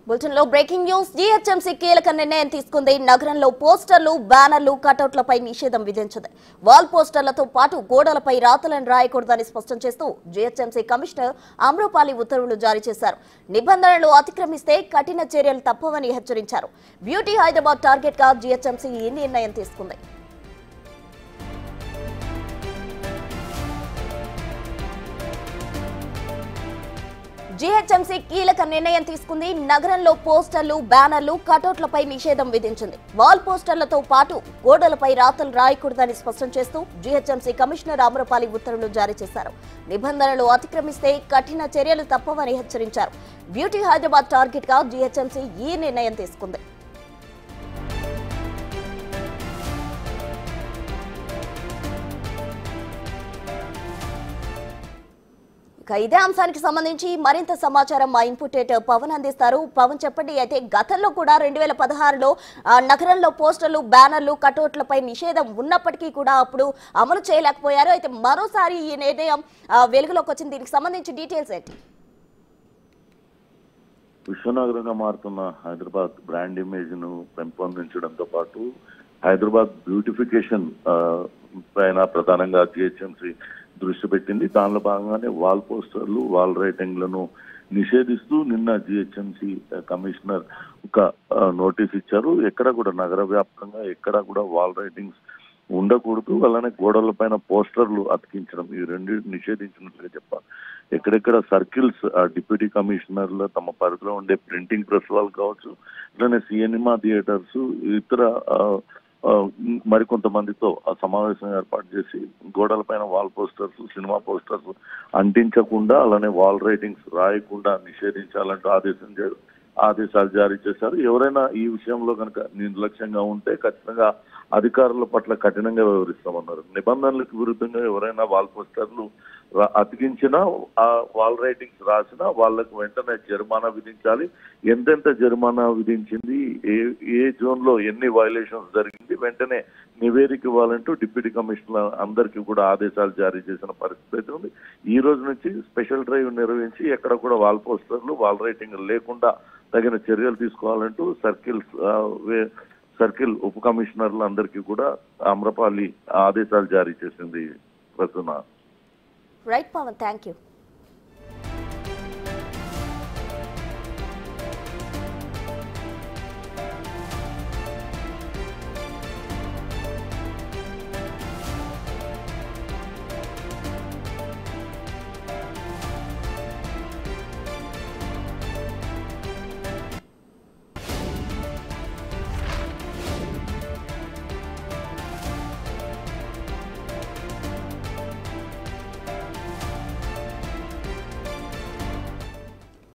bulletin లో breaking news GHMC కీలక నిర్ణయం తీసుకుంది నగరంలో పోస్టర్లు బ్యానర్లు కటౌట్లపై నిషేధం విధించింది వాల్ పోస్టర్లతో పాటు గోడలపై రాతలను రాయకూడదని స్పష్టం చేస్తూ జీహెచ్ఎంసీ కమిషనర్ అమ్రపాలి ఉత్తర్వులు జారీ చేశారు నిబంధనలు అతిక్రమిస్తే కఠిన చర్యలు తప్పవని హెచ్చరించారు బ్యూటీ హైదరాబాద్ టార్గెట్ గా జీహెచ్ఎంసీ ఈ నిర్ణయం తీసుకుంది జీహెచ్ఎంసీ కీలక నిర్ణయం తీసుకుంది నగరంలో పోస్టర్లు బ్యానర్లు కటౌట్లపై నిషేధం విధించింది వాల్ పోస్టర్లతో పాటు గోడలపై రాతలు రాయకూడదని స్పష్టం చేస్తూ జీహెచ్ఎంసీ కమిషనర్ ఆమ్రపాలి ఉత్తర్వులు జారీ చేశారు నిబంధనలు అతిక్రమిస్తే కఠిన చర్యలు తప్పవని హెచ్చరించారు బ్యూటీ హైదరాబాద్ టార్గెట్ గా జీహెచ్ఎంసీ ఈ నిర్ణయం తీసుకుంది ఇక ఇదే అంశానికి సంబంధించి మరింత సమాచారం మా ఇన్పుటేట్ పవన్ అందిస్తారు పవన్ చెప్పండి అయితే గతంలో కూడా రెండు వేల పదహారులో నగరంలో పోస్టర్లు బ్యానర్లు కటౌట్లపై నిషేధం ఉన్నప్పటికీ కూడా అప్పుడు అమలు చేయలేకపోయారు అయితే మరోసారి ఈ నిర్ణయం ఆ, వెలుగులోకి వచ్చింది దీనికి సంబంధించి డీటెయిల్స్ ఏంటి విశ్వనగరంగా మారుతున్న హైదరాబాద్ బ్రాండ్ ఇమేజ్ ను పెంపొందించడంతో పాటు హైదరాబాద్ బ్యూటిఫికేషన్ ఆ, పైన ప్రధానంగా జిహెచ్ఎంసి దృష్టి పెట్టింది దానిలో భాగంగానే వాల్ పోస్టర్లు వాల్ రైటింగ్లను నిషేధిస్తూ నిన్న జిహెచ్ఎంసి కమిషనర్ ఒక ఆ, నోటీస్ ఇచ్చారు ఎక్కడ కూడా నగర వ్యాప్తంగా ఎక్కడ కూడా వాల్ రైటింగ్స్ ఉండకూడదు అలానే గోడల పైన పోస్టర్లు అతికించడం ఈ రెండు నిషేధించినట్లుగా చెప్పాలి ఎక్కడెక్కడ సర్కిల్స్ డిప్యూటీ కమిషనర్లు తమ పరిధిలో ఉండే ప్రింటింగ్ ప్రెస్ వాళ్ళు కావచ్చు అలానే సినిమా థియేటర్స్ ఇతర ఆ, ఆ, మరికొంతమందితో ఆ సమావేశం ఏర్పాటు చేసి గోడల పైన వాల్ పోస్టర్స్ సినిమా పోస్టర్స్ అంటించకుండా అలానే వాల్ రైటింగ్స్ రాయకుండా నిషేధించాలంటూ ఆదేశం చే- ఆదేశాలు జారీ చేశారు ఎవరైనా ఈ విషయంలో కనుక నిర్లక్ష్యంగా ఉంటే ఖచ్చితంగా అధికారుల పట్ల కఠినంగా వ్యవహరిస్తామన్నారు నిబంధనలకు విరుద్ధంగా ఎవరైనా వాల్ పోస్టర్లు రా- అతికించినా ఆ వాల్ రైటింగ్స్ రాసినా వాళ్ళకు వెంటనే జరిమానా విధించాలి ఎంతెంత జరిమానా విధించింది ఏ ఏ జోన్ లో ఎన్ని వైలేషన్స్ జరిగింది వెంటనే నివేదిక ఇవ్వాలంటూ డిప్యూటీ కమిషనర్ అందరికీ కూడా ఆదేశాలు జారీ చేసిన పరిస్థితి అయితే ఉంది ఈ రోజు నుంచి స్పెషల్ డ్రైవ్ నిర్వహించి ఎక్కడ కూడా వాల్ పోస్టర్లు వాల్ రైటింగ్ లేకుండా తగిన చర్యలు తీసుకోవాలంటూ సర్కిల్స్ ఆ, వే- సర్కిల్ ఉప కమిషనర్లు అందరికీ కూడా అమ్రపాలి ఆదేశాలు జారీ చేసింది ప్రస్తుతం రైట్ పవన్ థ్యాంక్ యూ